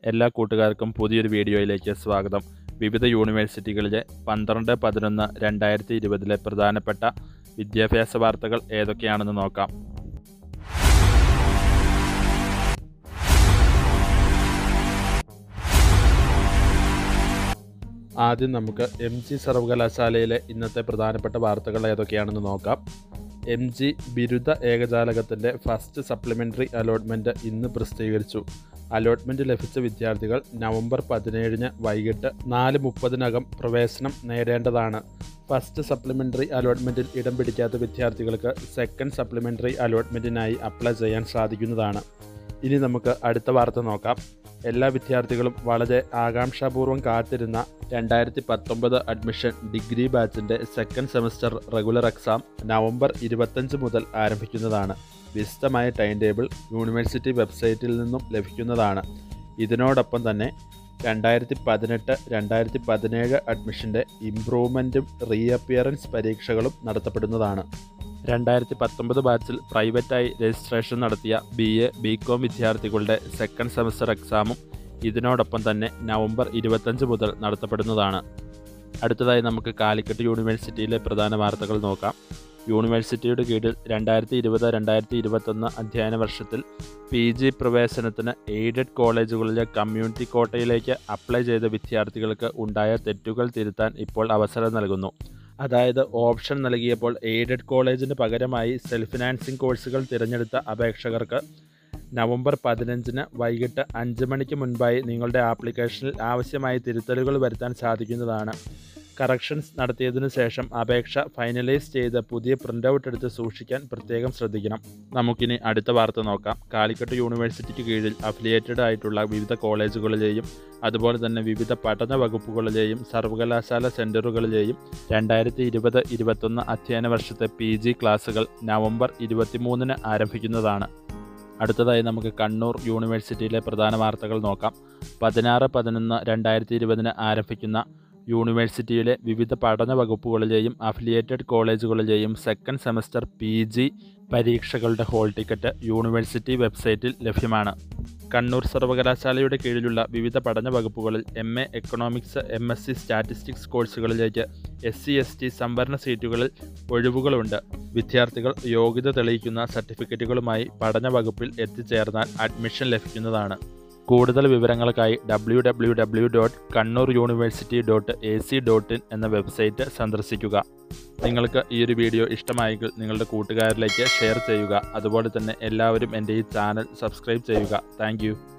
എല്ലാ കൂട്ടുകാർക്കും പുതിയൊരു വീഡിയോയിലേക്ക് സ്വാഗതം വിവിധ യൂണിവേഴ്സിറ്റികളിലെ പന്ത്രണ്ട് പതിനൊന്ന് രണ്ടായിരത്തി ഇരുപതിലെ പ്രധാനപ്പെട്ട വിദ്യാഭ്യാസ വാർത്തകൾ ഏതൊക്കെയാണെന്ന് നോക്കാം ആദ്യം നമുക്ക് എം ജി സർവകലാശാലയിലെ ഇന്നത്തെ പ്രധാനപ്പെട്ട വാർത്തകൾ ഏതൊക്കെയാണെന്ന് നോക്കാം എം ജി ബിരുദ ഏകജാലകത്തിൻ്റെ ഫസ്റ്റ് സപ്ലിമെൻ്ററി അലോട്ട്മെൻറ്റ് ഇന്ന് പ്രസിദ്ധീകരിച്ചു അലോട്ട്മെൻറ്റ് ലഭിച്ച വിദ്യാർത്ഥികൾ നവംബർ പതിനേഴിന് വൈകിട്ട് നാല് മുപ്പതിനകം പ്രവേശനം നേടേണ്ടതാണ് ഫസ്റ്റ് സപ്ലിമെൻ്ററി അലോട്ട്മെൻറ്റിൽ ഇടം പിടിക്കാത്ത വിദ്യാർത്ഥികൾക്ക് സെക്കൻഡ് സപ്ലിമെൻ്ററി അലോട്ട്മെൻറ്റിനായി അപ്ലൈ ചെയ്യാൻ സാധിക്കുന്നതാണ് ഇനി നമുക്ക് അടുത്ത വാർത്ത നോക്കാം എല്ലാ വിദ്യാർത്ഥികളും വളരെ ആകാംക്ഷാപൂർവ്വം കാത്തിരുന്ന രണ്ടായിരത്തി പത്തൊമ്പത് അഡ്മിഷൻ ഡിഗ്രി ബാച്ചിൻ്റെ second semester regular exam November ഇരുപത്തഞ്ച് മുതൽ ആരംഭിക്കുന്നതാണ് വിശദമായ ടൈം ടേബിൾ യൂണിവേഴ്സിറ്റി വെബ്സൈറ്റിൽ നിന്നും ലഭിക്കുന്നതാണ് ഇതിനോടൊപ്പം തന്നെ രണ്ടായിരത്തി പതിനെട്ട് രണ്ടായിരത്തി പതിനേഴ് അഡ്മിഷൻ്റെ ഇംപ്രൂവ്മെൻറ്റും റീഅപ്പിയറൻസ് പരീക്ഷകളും നടത്തപ്പെടുന്നതാണ് രണ്ടായിരത്തി പത്തൊമ്പത് ബാച്ചിൽ പ്രൈവറ്റായി രജിസ്ട്രേഷൻ നടത്തിയ ബി എ ബി കോം വിദ്യാർത്ഥികളുടെ സെക്കൻഡ് സെമസ്റ്റർ എക്സാമും ഇതിനോടൊപ്പം തന്നെ നവംബർ ഇരുപത്തഞ്ച് മുതൽ നടത്തപ്പെടുന്നതാണ് അടുത്തതായി നമുക്ക് കാലിക്കറ്റ് യൂണിവേഴ്സിറ്റിയിലെ പ്രധാന വാർത്തകൾ നോക്കാം യൂണിവേഴ്സിറ്റിയുടെ കീഴിൽ രണ്ടായിരത്തി ഇരുപത് രണ്ടായിരത്തി ഇരുപത്തൊന്ന് അധ്യയന വർഷത്തിൽ പി ജി പ്രവേശനത്തിന് എയ്ഡഡ് കോളേജുകളിലെ കമ്മ്യൂണിറ്റി കോട്ടയിലേക്ക് അപ്ലൈ ചെയ്ത വിദ്യാർത്ഥികൾക്ക് ഉണ്ടായ തെറ്റുകൾ തിരുത്താൻ ഇപ്പോൾ അവസരം നൽകുന്നു അതായത് ഓപ്ഷൻ നൽകിയപ്പോൾ എയ്ഡഡ് കോളേജിന് പകരമായി സെൽഫ് ഫിനാൻസിംഗ് കോഴ്സുകൾ തിരഞ്ഞെടുത്ത അപേക്ഷകർക്ക് നവംബർ പതിനഞ്ചിന് വൈകിട്ട് അഞ്ച് മണിക്ക് മുൻപായി നിങ്ങളുടെ ആപ്ലിക്കേഷനിൽ ആവശ്യമായ തിരുത്തലുകൾ വരുത്താൻ സാധിക്കുന്നതാണ് കറക്ഷൻസ് നടത്തിയതിനു ശേഷം അപേക്ഷ ഫൈനലൈസ് ചെയ്ത് പുതിയ പ്രിൻ്റ് ഔട്ട് എടുത്ത് സൂക്ഷിക്കാൻ പ്രത്യേകം ശ്രദ്ധിക്കണം നമുക്കിനി അടുത്ത വാർത്ത നോക്കാം കാലിക്കറ്റ് യൂണിവേഴ്സിറ്റിക്ക് കീഴിൽ അഫിലിയേറ്റഡ് ആയിട്ടുള്ള വിവിധ കോളേജുകളിലെയും അതുപോലെ തന്നെ വിവിധ പഠന വകുപ്പുകളിലെയും സർവകലാശാല സെൻറ്ററുകളിലെയും രണ്ടായിരത്തി ഇരുപത് ഇരുപത്തൊന്ന് അധ്യയന വർഷത്തെ പി ജി ക്ലാസുകൾ നവംബർ ഇരുപത്തിമൂന്നിന് ആരംഭിക്കുന്നതാണ് അടുത്തതായി നമുക്ക് കണ്ണൂർ യൂണിവേഴ്സിറ്റിയിലെ പ്രധാന വാർത്തകൾ നോക്കാം പതിനാറ് പതിനൊന്ന് രണ്ടായിരത്തി ഇരുപതിന് ആരംഭിക്കുന്ന യൂണിവേഴ്സിറ്റിയിലെ വിവിധ പഠന വകുപ്പുകളിലെയും അഫിലിയേറ്റഡ് കോളേജുകളിലെയും സെക്കൻഡ് സെമസ്റ്റർ പി ജി പരീക്ഷകളുടെ ഹോൾ ടിക്കറ്റ് യൂണിവേഴ്സിറ്റി വെബ്സൈറ്റിൽ ലഭ്യമാണ് കണ്ണൂർ സർവകലാശാലയുടെ കീഴിലുള്ള വിവിധ പഠന വകുപ്പുകളിൽ M A economics M S C statistics കോഴ്സുകളിലേക്ക് എസ് സി എസ് ടി സംവരണ സീറ്റുകളിൽ ഒഴിവുകളുണ്ട് വിദ്യാർത്ഥികൾ യോഗ്യത തെളിയിക്കുന്ന സർട്ടിഫിക്കറ്റുകളുമായി പഠന വകുപ്പിൽ എത്തിച്ചേർന്നാൽ അഡ്മിഷൻ ലഭിക്കുന്നതാണ് കൂടുതൽ വിവരങ്ങൾക്കായി W W W dot Kannur university dot A C dot in എന്ന വെബ്സൈറ്റ് സന്ദർശിക്കുക നിങ്ങൾക്ക് ഈ ഒരു വീഡിയോ ഇഷ്ടമായെങ്കിൽ നിങ്ങളുടെ കൂട്ടുകാരിലേക്ക് ഷെയർ ചെയ്യുക അതുപോലെ തന്നെ എല്ലാവരും എൻ്റെ ഈ ചാനൽ സബ്സ്ക്രൈബ് ചെയ്യുക താങ്ക്